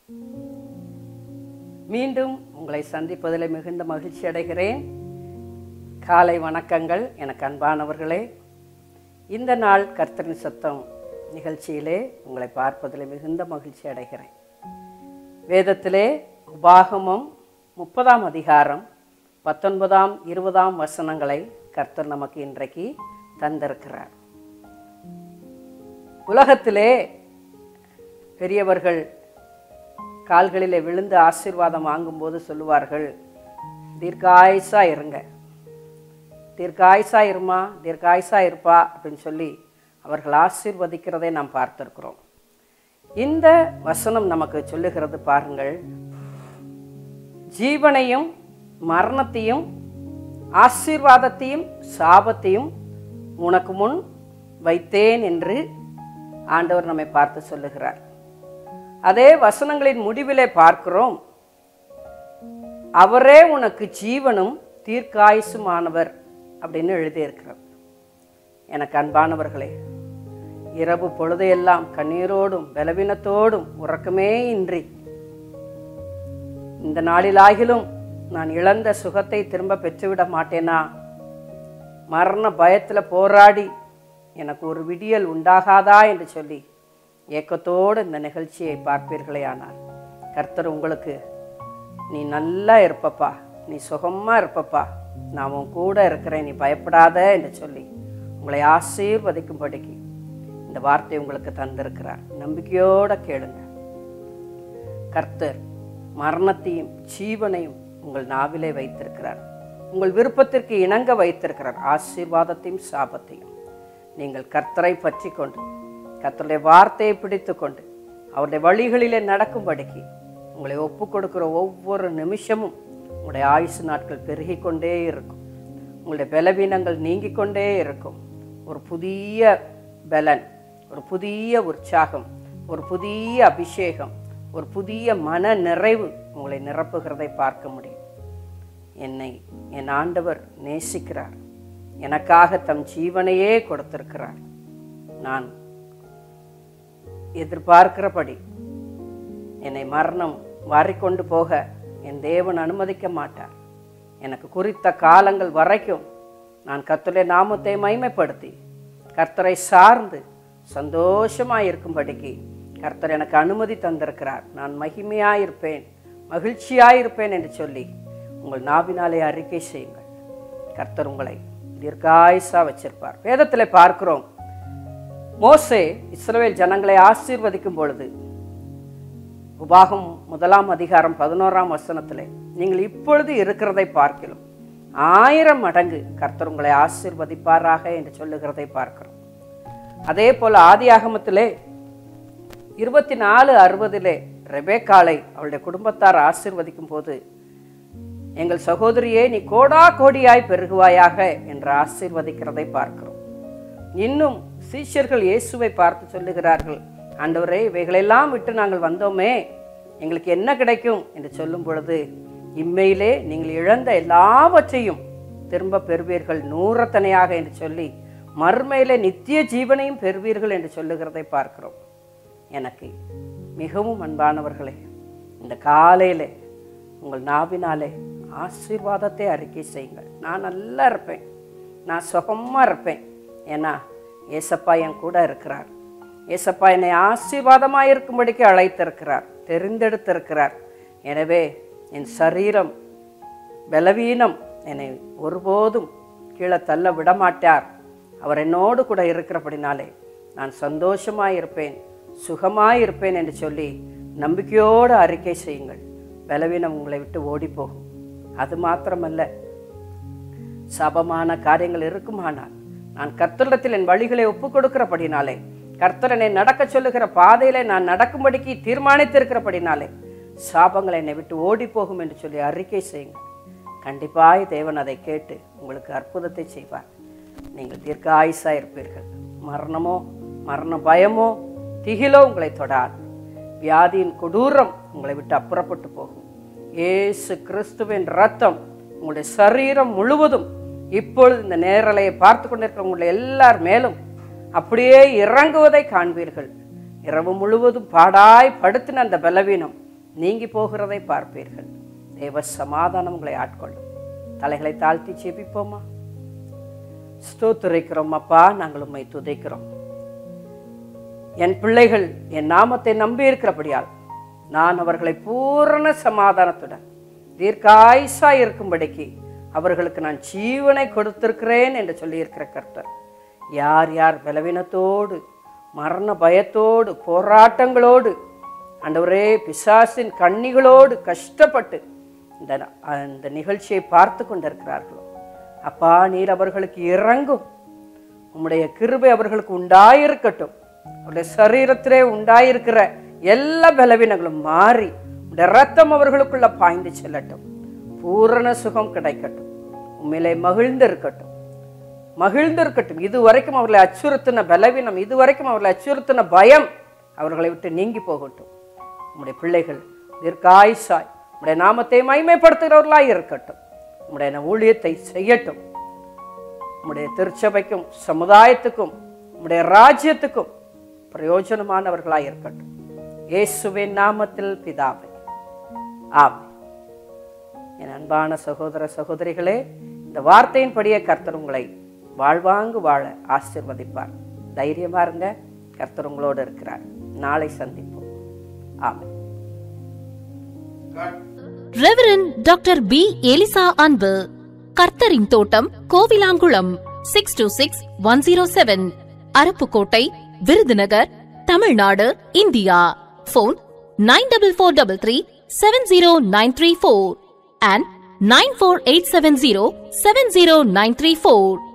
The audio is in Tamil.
மீண்டும் உங்களை சந்திப்பதில் மிகுந்த மகிழ்ச்சி அடைகிறேன் காலை வணக்கங்கள் எனக்கு அன்பானவர்களே இந்த நாள் கர்த்தரின் சத்தம் நிகழ்ச்சியிலே உங்களை பார்ப்பதில் மிகுந்த மகிழ்ச்சி அடைகிறேன் வேதத்திலே உபாகமம் முப்பதாம் அதிகாரம் பத்தொன்பதாம் இருபதாம் வசனங்களை கர்த்தர் நமக்கு இன்றைக்கு தந்திருக்கிறார் உலகத்திலே பெரியவர்கள் கால்களிலே விழுந்து ஆசீர்வாதம் வாங்கும்போது சொல்லுவார்கள் தீர்க்காயுசா இருங்க தீர்க்காயுசா இருமா தீர்க்காயுசா இருப்பா அப்படின்னு சொல்லி அவர்கள் ஆசீர்வதிக்கிறதை நாம் பார்த்திருக்கிறோம் இந்த வசனம் நமக்கு சொல்லுகிறது பாருங்கள் ஜீவனையும் மரணத்தையும் ஆசீர்வாதத்தையும் சாபத்தையும் உனக்கு முன் வைத்தேன் என்று ஆண்டவர் நம்மை பார்த்து சொல்லுகிறார் அதே வசனங்களின் முடிவிலே பார்க்கிறோம் அவரே உனக்கு ஜீவனும் தீர்க்காயுசுமானவர் அப்படின்னு எழுதியிருக்கிறார் எனக்கு அன்பானவர்களே இரவு பொழுதையெல்லாம் கண்ணீரோடும் பலவீனத்தோடும் உறக்கமே இன்றி இந்த நாளிலாகிலும் நான் இழந்த சுகத்தை திரும்ப பெற்றுவிட மாட்டேனா மரண பயத்தில் போராடி எனக்கு ஒரு விடியல் உண்டாகாதா என்று சொல்லி ஏக்கத்தோடு இந்த நிகழ்ச்சியை பார்ப்பீர்களே ஆனால் கர்த்தர் உங்களுக்கு நீ நல்லா இருப்பப்பா நீ சுகமாக இருப்பப்பா நான் உன் கூட இருக்கிறேன் நீ பயப்படாத என்று சொல்லி உங்களை ஆசீர்வதிக்கும்படிக்கு இந்த வார்த்தை உங்களுக்கு தந்திருக்கிறார் நம்பிக்கையோட கேளுங்க கர்த்தர் மரணத்தையும் ஜீவனையும் உங்கள் நாவிலே வைத்திருக்கிறார் உங்கள் விருப்பத்திற்கு இணங்க வைத்திருக்கிறார் ஆசீர்வாதத்தையும் சாபத்தையும் நீங்கள் கர்த்தரை பற்றி கொண்டு கர்த்தருடைய வார்த்தையை பிடித்து கொண்டு அவருடைய வழிகளிலே நடக்கும்படிக்கு உங்களை ஒப்பு கொடுக்கிற ஒவ்வொரு நிமிஷமும் உங்களுடைய ஆயுசு நாட்கள் பெருகி கொண்டே இருக்கும் உங்களுடைய பலவீனங்கள் நீங்கிக் கொண்டே இருக்கும் ஒரு புதிய பலன் ஒரு புதிய உற்சாகம் ஒரு புதிய அபிஷேகம் ஒரு புதிய மன நிறைவு உங்களை நிரப்புகிறதை பார்க்க முடியும் என்னை என் ஆண்டவர் நேசிக்கிறார் எனக்காக தம் ஜீவனையே கொடுத்திருக்கிறார் நான் எதிர்பார்க்கிறபடி என்னை மரணம் வாரிக்கொண்டு போக என் தேவன் அனுமதிக்க மாட்டார் எனக்கு குறித்த காலங்கள் வரைக்கும் நான் கர்த்தருடைய நாமத்தை மைமைப்படுத்தி கர்த்தரை சார்ந்து சந்தோஷமாக இருக்கும்படிக்கு கர்த்தர் எனக்கு அனுமதி தந்திருக்கிறார் நான் மகிமையாயிருப்பேன் மகிழ்ச்சியாயிருப்பேன் என்று சொல்லி உங்கள் நாவினாலே அறிக்கை செய்யுங்கள் கர்த்தர் உங்களை தீர்க்காயுசா வச்சிருப்பார் வேதத்தில் பார்க்கிறோம் மோசே இஸ்ரவேல் ஜனங்களை ஆசீர்வதிக்கும் பொழுது உபாகம் முதலாம் அதிகாரம் பதினோராம் வசனத்திலே நீங்கள் இப்பொழுது இருக்கிறதை பார்க்கலாம் ஆயிரம் மடங்கு கர்த்தர் உங்களை ஆசீர்வதிப்பாராக என்று சொல்லுகிறதை பார்க்கிறோம் அதே போல ஆதி ஆகமத்திலே இருபத்தி நாலு அறுபதிலே ரெபேக்காலை அவளுடைய குடும்பத்தார் ஆசீர்வதிக்கும் போது எங்கள் சகோதரியே நீ கோடா கோடியாய் பெருகுவாயாக என்று ஆசீர்வதிக்கிறதை பார்க்கிறோம் இன்னும் சீஷர்கள் இயேசுவை பார்த்து சொல்லுகிறார்கள் ஆண்டவரே இவைகளெல்லாம் விட்டு நாங்கள் வந்தோமே எங்களுக்கு என்ன கிடைக்கும் என்று சொல்லும் பொழுது இம்மையிலே நீங்கள் இழந்த எல்லாவற்றையும் திரும்ப பெறுவீர்கள் நூறத்தனையாக என்று சொல்லி மறுமையிலே நித்திய ஜீவனையும் பெறுவீர்கள் என்று சொல்லுகிறதை பார்க்கிறோம் எனக்கு மிகவும் அன்பானவர்களே இந்த காலையிலே உங்கள் நாவினாலே ஆசீர்வாதத்தை அறிக்கை செய்யுங்கள் நான் நல்லா இருப்பேன் நான் சுகமாக இருப்பேன் ஏன்னா ஏசப்பா என் கூட இருக்கிறார் ஏசப்பா என்னை ஆசீர்வாதமாக இருக்கும்படிக்கு அழைத்திருக்கிறார் தெரிந்தெடுத்திருக்கிறார் எனவே என் சரீரம் பலவீனம் என்னை ஒருபோதும் கீழே தள்ள விடமாட்டார் அவர் என்னோடு கூட இருக்கிறபடினாலே நான் சந்தோஷமாக இருப்பேன் சுகமாக இருப்பேன் என்று சொல்லி நம்பிக்கையோடு அறிக்கை செய்யுங்கள் பலவீனம் உங்களை விட்டு ஓடிப்போகும் அது மாத்திரமல்ல சாபமான காரியங்கள் இருக்குமானால் நான் கர்த்தரிடத்தில் என் வழிகளை ஒப்புக் கொடுக்கிறபடினாலே கர்த்தர் என்னை நடக்க சொல்லுகிற பாதையிலே நான் நடக்கும்படிக்கு தீர்மானித்திருக்கிறபடினாலே சாபங்கள் என்னை விட்டு ஓடி போகும் என்று சொல்லி அறிக்கை செய்யுங்கள் கண்டிப்பாய் தேவன் அதை கேட்டு உங்களுக்கு அற்புதத்தை செய்வார் நீங்கள் தீர்க்க ஆயுசாக இருப்பீர்கள் மரணமோ மரண பயமோ திகிலோ உங்களை தொடாது வியாதியின் கொடூரம் உங்களை விட்டு அப்புறப்பட்டு போகும் இயேசு கிறிஸ்துவின் ரத்தம் உங்களுடைய சரீரம் முழுவதும் இப்பொழுது இந்த நேரலையை பார்த்து கொண்டிருக்கிற உங்களுடைய எல்லார் மேலும் அப்படியே இறங்குவதை காண்பீர்கள் இரவு முழுவதும் பாடாய் படுத்தின அந்த பலவீனம் நீங்கி போகிறதை பார்ப்பீர்கள் தேவ சமாதானம் உங்களை ஆட்கொள்ளும் தலைகளை தாழ்த்தி ஜெபிப்போமா ஸ்தோத்திரிக்கிறோம் அப்பா நாங்கள் உம்மை துதைக்கிறோம் என் பிள்ளைகள் என் நாமத்தை நம்பி இருக்கிறபடியால் நான் அவர்களை பூரண சமாதானத்துடன் தீர்க்காயுசாய் இருக்கும்படிக்கு அவர்களுக்கு நான் ஜீவனை கொடுத்திருக்கிறேன் என்று சொல்லியிருக்கிற கர்த்தர் யார் யார் பலவீனத்தோடு மரண பயத்தோடு போராட்டங்களோடு ஆண்டவரே பிசாசின் கண்ணிகளோடு கஷ்டப்பட்டு இந்த அந்த நிகழ்ச்சியை பார்த்து கொண்டிருக்கிறார்களோ அப்பா நீர் அவர்களுக்கு இறங்கும் உம்முடைய கிருபை அவர்களுக்கு உண்டாயிருக்கட்டும் அவருடைய சரீரத்திலே உண்டாயிருக்கிற எல்லா பலவீனங்களும் மாறி உடைய ரத்தம் அவர்களுக்குள்ள பாய்ந்து செல்லட்டும் பூரண சுகம் கிடைக்கட்டும் உண்மையிலே மகிழ்ந்து இருக்கட்டும் மகிழ்ந்து இருக்கட்டும் இதுவரைக்கும் அவர்களை அச்சுறுத்தின பலவீனம் இதுவரைக்கும் அவர்களை அச்சுறுத்தின பயம் அவர்களை விட்டு நீங்கி போகட்டும் உம்முடைய பிள்ளைகள் தீர்க்காயுசாய் உம்முடைய நாமத்தை மைமைப்படுத்துகிறவர்களாய் இருக்கட்டும் உம்முடைய ஊழியத்தை செய்யட்டும் உம்முடைய திருச்சபைக்கும் சமுதாயத்துக்கும் உம்முடைய ராஜ்யத்துக்கும் பிரயோஜனமானவர்களாய் இருக்கட்டும் இயேசுவின் நாமத்தில் பிதாவை ஆமென் என் அன்பான சகோதர சகோதரிகளே இந்த வார்த்தையின்படியே கர்த்தர் உங்களை வாழ்வாங்கு வாழ ஆசிர்வதிப்பார் தைரியமா இருங்க கர்த்தர் உங்களோடு இருக்கிறார் நாளை சந்திப்போம் amen reverend doctor P Elisa Anbu கர்த்தரின் தோட்டம் Kovilankulam six two six one zero seven Aruppukottai Virudhunagar Tamil Nadu India phone nine double four double three seven zero nine three four and nine four eight seven zero seven zero nine three four